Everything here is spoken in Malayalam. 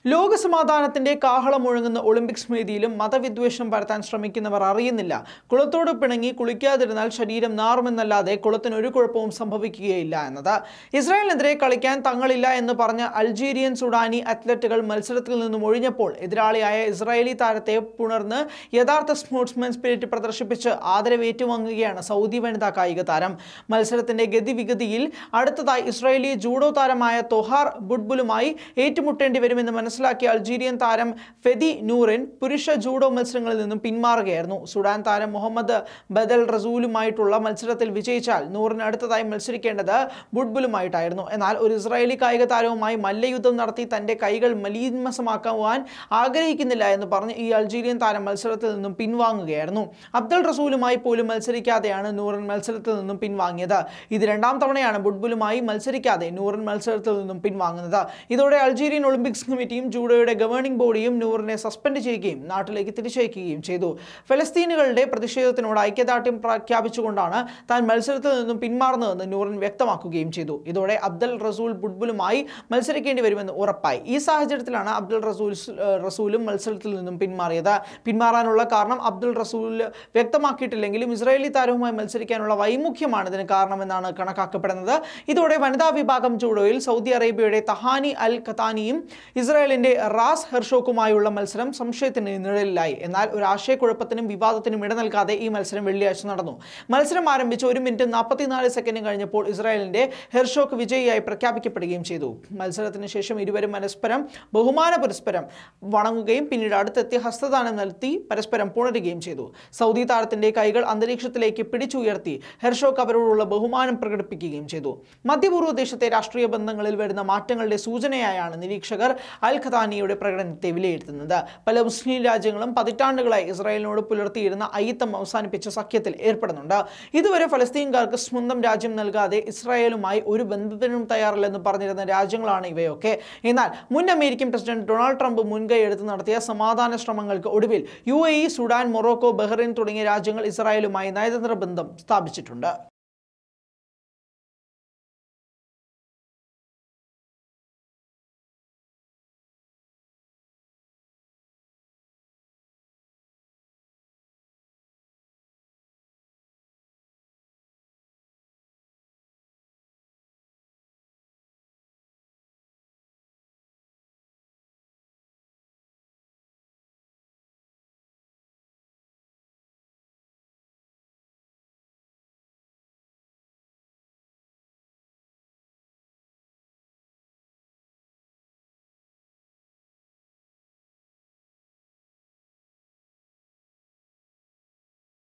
ലോക സമാധാനത്തിന്റെ കാഹളം മുഴങ്ങുന്ന ഒളിമ്പിക്സ് വേദിയിലും മതവിദ്വേഷം പരത്താൻ ശ്രമിക്കുന്നവർ അറിയുന്നില്ല കുളത്തോട് പിണങ്ങി കുളിക്കാതിരുന്നാൽ ശരീരം നാറുമെന്നല്ലാതെ കുളത്തിന് ഒരു കുഴപ്പവും സംഭവിക്കുകയില്ല എന്നത് ഇസ്രായേലിനെതിരെ കളിക്കാൻ തങ്ങളില്ല എന്ന് പറഞ്ഞ അൾജീരിയൻ സുഡാനി അത്ലറ്റുകൾ മത്സരത്തിൽ നിന്നും ഒഴിഞ്ഞപ്പോൾ എതിരാളിയായ ഇസ്രായേലി താരത്തെ പുണർന്ന് യഥാർത്ഥ സ്പോർട്സ്മാൻ സ്പിരിറ്റ് പ്രദർശിപ്പിച്ച് ആദരവ് ഏറ്റുവാങ്ങുകയാണ് സൗദി വനിതാ കായിക താരം മത്സരത്തിന്റെ ഗതിവിഗതിയിൽ അടുത്തതായി ഇസ്രായേലി ജൂഡോ താരമായ തൊഹാർ ബുഡ്ബുലുമായി ഏറ്റുമുട്ടേണ്ടി വരുമെന്ന് മനസ്സിലാക്കിയ അൾജീരിയൻ താരം ഫെദി നൂറിൻ പുരുഷ ജൂഡോ മത്സരങ്ങളിൽ നിന്നും പിന്മാറുകയായിരുന്നു സുഡാൻ താരം മുഹമ്മദ് ബദൽ റസൂലുമായിട്ടുള്ള മത്സരത്തിൽ വിജയിച്ചാൽ നൂറിന് അടുത്തതായി മത്സരിക്കേണ്ടത് ബുഡ്ബുലുമായിട്ടായിരുന്നു എന്നാൽ ഒരു ഇസ്രായേലി കായിക താരവുമായി മല്ലയുദ്ധം നടത്തി തന്റെ കൈകൾ മലീമസമാക്കുവാൻ ആഗ്രഹിക്കുന്നില്ല എന്ന് പറഞ്ഞ് ഈ അൾജീരിയൻ താരം മത്സരത്തിൽ നിന്നും പിൻവാങ്ങുകയായിരുന്നു അബ്ദുൾ റസൂലുമായി പോലും മത്സരിക്കാതെയാണ് നൂറിൻ മത്സരത്തിൽ നിന്നും പിൻവാങ്ങിയത് ഇത് രണ്ടാം തവണയാണ് ബുഡ്ബുലുമായി മത്സരിക്കാതെ നൂറിൻ മത്സരത്തിൽ നിന്നും പിൻവാങ്ങുന്നത് ഇതോടെ അൾജീരിയൻ ഒളിമ്പിക്സ് കമ്മിറ്റിയും ജൂഡോയുടെ ഗവേണിംഗ് ബോഡിയും നൂറിനെ സസ്പെൻഡ് ചെയ്യുകയും നാട്ടിലേക്ക് തിരിച്ചയക്കുകയും ചെയ്തു ഫലസ്തീനുകളുടെ പ്രതിഷേധത്തിനോട് ഐക്യദാർഢ്യം പ്രഖ്യാപിച്ചുകൊണ്ടാണ് താൻ മത്സരത്തിൽ നിന്നും പിന്മാറുന്നതെന്ന് നൂറിൻ വ്യക്തമാക്കുകയും ചെയ്തു ഇതോടെ അബ്ദുൽ റസൂൽ ബുഡ്ബുലുമായി മത്സരിക്കേണ്ടി വരുമെന്ന് ഉറപ്പായി ഈ സാഹചര്യത്തിലാണ് അബ്ദുൾ റസൂൽ റസൂലും മത്സരത്തിൽ നിന്നും പിന്മാറിയത് പിന്മാറാനുള്ള കാരണം അബ്ദുൾ റസൂൽ വ്യക്തമാക്കിയിട്ടില്ലെങ്കിലും ഇസ്രായേലി താരവുമായി മത്സരിക്കാനുള്ള വൈമുഖ്യമാണ് ഇതിന് കാരണമെന്നാണ് കണക്കാക്കപ്പെടുന്നത് ഇതോടെ വനിതാ വിഭാഗം ജൂഡോയിൽ സൗദി അറേബ്യയുടെ തഹാനി അൽ ഖത്താനിയും ഇസ്രായേലിന്റെ റാസ് ഹെർഷോക്കുമായുള്ള മത്സരം സംശയത്തിന് നിഴലിലായി എന്നാൽ ഒരു ആശയക്കുഴപ്പത്തിനും വിവാദത്തിനും ഇട നൽകാതെ ഈ മത്സരം വെള്ളിയാഴ്ച നടന്നു മത്സരം ആരംഭിച്ച് ഒരു മിനിറ്റ് നാൽപ്പത്തിനാല് സെക്കൻഡ് കഴിഞ്ഞപ്പോൾ ഇസ്രായേലിന്റെ ഹെർഷോക്ക് വിജയിയായി പ്രഖ്യാപിക്കപ്പെടുകയും ചെയ്തു മത്സരത്തിന് ശേഷം ഇരുവരും പരസ്പരം ബഹുമാന പരസ്പരം വണങ്ങുകയും പിന്നീട് അടുത്തെത്തി ഹസ്തദാനം നടത്തി പരസ്പരം പുണരുകയും ചെയ്തു സൗദി താരത്തിന്റെ കൈകൾ അന്തരീക്ഷത്തിലേക്ക് പിടിച്ചുയർത്തി ഹെർഷോക്ക് അവരോടുള്ള ബഹുമാനം പ്രകടിപ്പിക്കുകയും ചെയ്തു മധ്യപൂർവ്വ ദേശത്തെ രാഷ്ട്രീയ ബന്ധങ്ങളിൽ വരുന്ന മാറ്റങ്ങളുടെ സൂചനയായാണ് നിരീക്ഷകർ അൽ ഖതാനിയുടെ പ്രകടനത്തെ വിലയിരുത്തുന്നത് പല മുസ്ലിം രാജ്യങ്ങളും പതിറ്റാണ്ടുകളായി ഇസ്രായേലിനോട് പുലർത്തിയിരുന്ന അയിത്തം അവസാനിപ്പിച്ച സഖ്യത്തിൽ ഏർപ്പെടുന്നുണ്ട് ഇതുവരെ ഫലസ്തീൻകാർക്ക് സ്വന്തം രാജ്യം നൽകാതെ ഇസ്രായേലുമായി ഒരു ബന്ധത്തിനും തയ്യാറില്ലെന്ന് പറഞ്ഞിരുന്ന രാജ്യങ്ങളാണ് ഇവയൊക്കെ എന്നാൽ മുൻ അമേരിക്കൻ പ്രസിഡന്റ് ഡൊണാൾഡ് ട്രംപ് മുൻകൈ എടുത്ത് നടത്തിയ സമാധാന ശ്രമങ്ങൾക്ക് ഒടുവിൽ യു സുഡാൻ മൊറോക്കോ ബഹ്റൈൻ തുടങ്ങിയ രാജ്യങ്ങൾ ഇസ്രായേലുമായി നയതന്ത്ര ബന്ധം സ്ഥാപിച്ചിട്ടുണ്ട്